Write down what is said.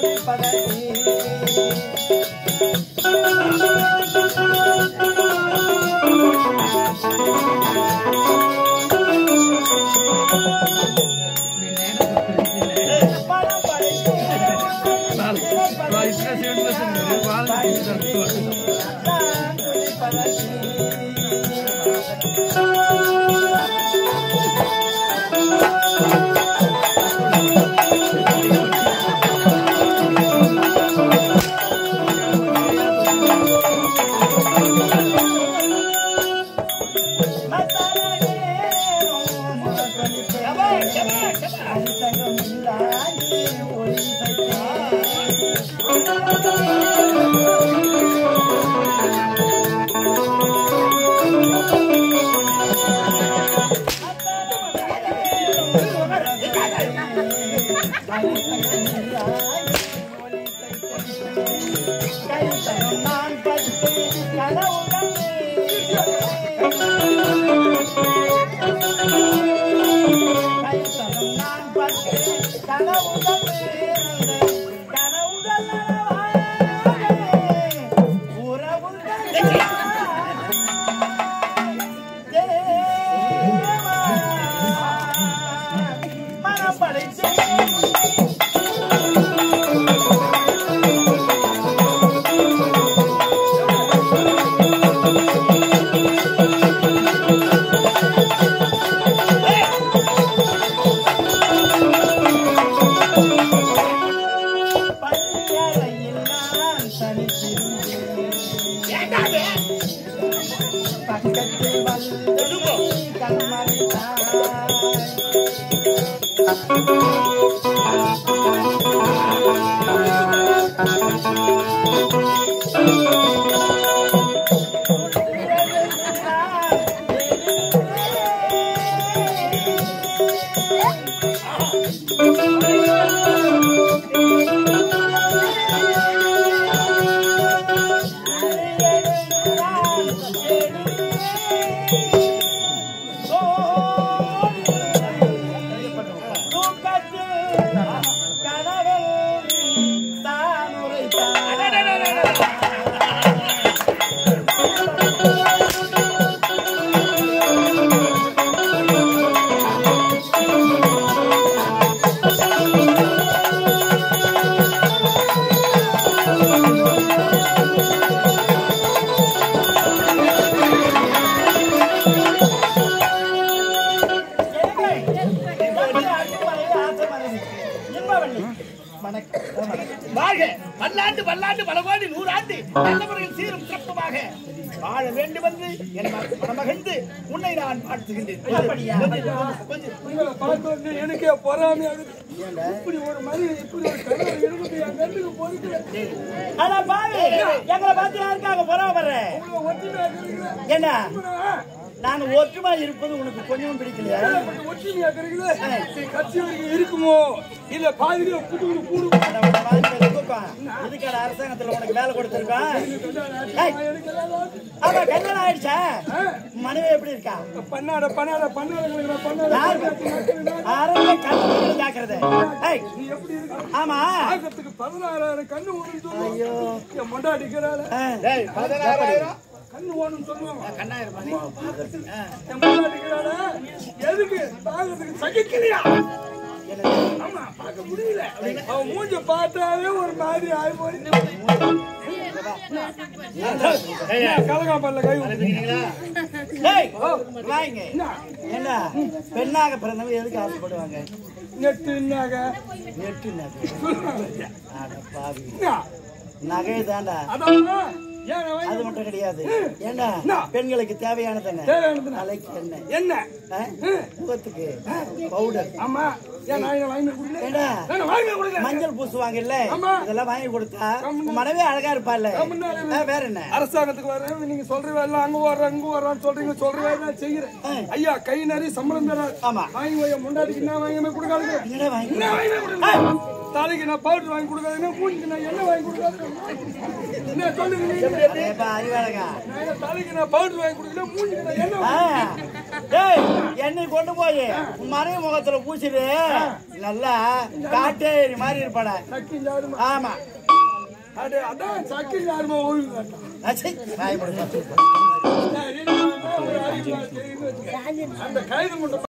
நான் பட்டு கனவுடன் கைத்தனம் நான் பட்டு கனவுடன் கனவுடன் உறவுகள் மனம் படைத்து பள்ளியறையில் நான் தனித்திருந்தேன். பக்கத்தில் வந்து கண்மறைத்தாய். வாழ்க பல்லாண்டு பல்லாண்டு பல கோடி நூறாண்டு நல்லவர்கள் சீரும் சிறப்புமாக வாழ வேண்டும் என்று என் ம- மனமகிழ்ந்து உன்னை நான் வாழ்த்துகின்றேன் அப்படியா? கொஞ்சம், கொஞ்சம். உங்களை பார்த்த உடனே எனக்கே பொறாமையா இருக்குது. இப்படி ஒரு மனிதன் இப்படி ஒரு கணவர் இருக்குது என் கண்ணுக்கு பொறுக்கல. ஆனா பாவி எங்களை பார்த்து யாருக்காக பொறாமப்படுற இவ்வளவு ஒற்றுமையா இருக்கிறீங்களே. என்ன இவ்வளவு நான் ஒற்றுமை இருப்பது உனக்கு கொஞ்சமும் பிடிக்கலையா இப்படி ஒற்றுமையா இருக்கிறீங்களே. சரி, கட்சி வரைக்கும் இருக்குமோ இல்ல பாதிரியா புட்டு புட்டு கூடு அட, உன்னை மாதிரி பேர் தூக்கம். இதுக்கான அரசாங்கத்துல உனக்கு வேலை கொடுத்திருக்கான் ஏய், எனக்கு எல்லாம் ஆமா கல்யாணம் ஆயிடுச்சா மனைவி எப்படி இருக்கா பண்ணாட பண்ணாட பண்ணாட பண்ணாட யாரு அரண்ய கண்ணு ஜாக்கிரதை ஏய், நீ எப்படி இருக்க ஆமா ஆகத்துக்கு பதினாறாயிரம் கண்ணு ஓடும் சொல்லுவோம் என் மொண்டாடிக்கிறாள் ஆ, டேய், பதினாறாயிரம் கண்ணு ஓடும் சொல்லுவாங்க கண்ணாயிரம் மணி. என் மொண்டாடிக்கிறாள எதுக்கு பாக்கிறதுக்கு சகிக்கலையா என்னது? ஆமா பார்க்க முடியல அவன் மூஞ்ச பார்த்தாலே ஒரு மாதிரி ஆகி போய் கலகாம்பல்ல கை விட்டு. ஏய், வாங்க என்ன பெண்ணாக பிறந்தவங்க எதுக்கு ஆசைப்படுவாங்க நெட்டுன்னாக நெட்டு நகை சொல்லுவாங்க. அட பாவி என்ன? நகை தாண்டா அதான் ஏன் அவன் அது மட்டும் கிடையாது ஏண்டா என்ன? பெண்களுக்கு தேவையானது என்ன தேவையானது என்ன? தலைக்கு என்ன என்ன ஆ? முகத்துக்கு பவுடர் ஆமா ஏன் நான் இதை வாங்கி கொடுக்கல ஏண்டா நான் வாங்கி கொடுக்கல மஞ்சள் பூசுவாங்கல்ல ஆமா. இதெல்லாம் வாங்கி கொடுத்தா உன் மனைவி அழகா இருப்பாள்ல முன்னாடி ஆ, வேற என்ன அரசாங்கத்துக்கு வரேன் நீங்க சொல்ற வேலை அங்க வர்ற அங்க வர்றான்னு சொல்றீங்க சொல்ற வேலை நான் செய்யறேன் ஐயா கை நிறைய சம்பளம் தராது ஆமா. வாங்கி போய் முண்டாடிக்கு என்ன வாங்கி கொடுக்காதுங்க என்னடா வாங்கி என்ன வாங்கி கொடுக்காது தலைக்கு நான் பவுடர் வாங்கி கொடுக்காதுங்க மூஞ்சிக்கு நான் என்ன வாங்கி கொடுக்காது என்ன சொல்லுங்க நீங்க ஏப்பா அறிவாளகா நான் தலைக்கு நான் பவுடர் வாங்கி கொடுக்கல மூஞ்சிக்கு நான் என்ன ஆ, வாங்கி- டேய் என்னை கொண்டு போய் உன் மறைவு முகத்துல பூசிடு நல்லா காட்டேரி மாதிரி இருப்பாடா சக்கி யாருமா ஆமா அடே அதான் சக்கி யாருமா ஒழுங்கு அச்சை, வாய் மூடு. அந்த கைது மட்டும்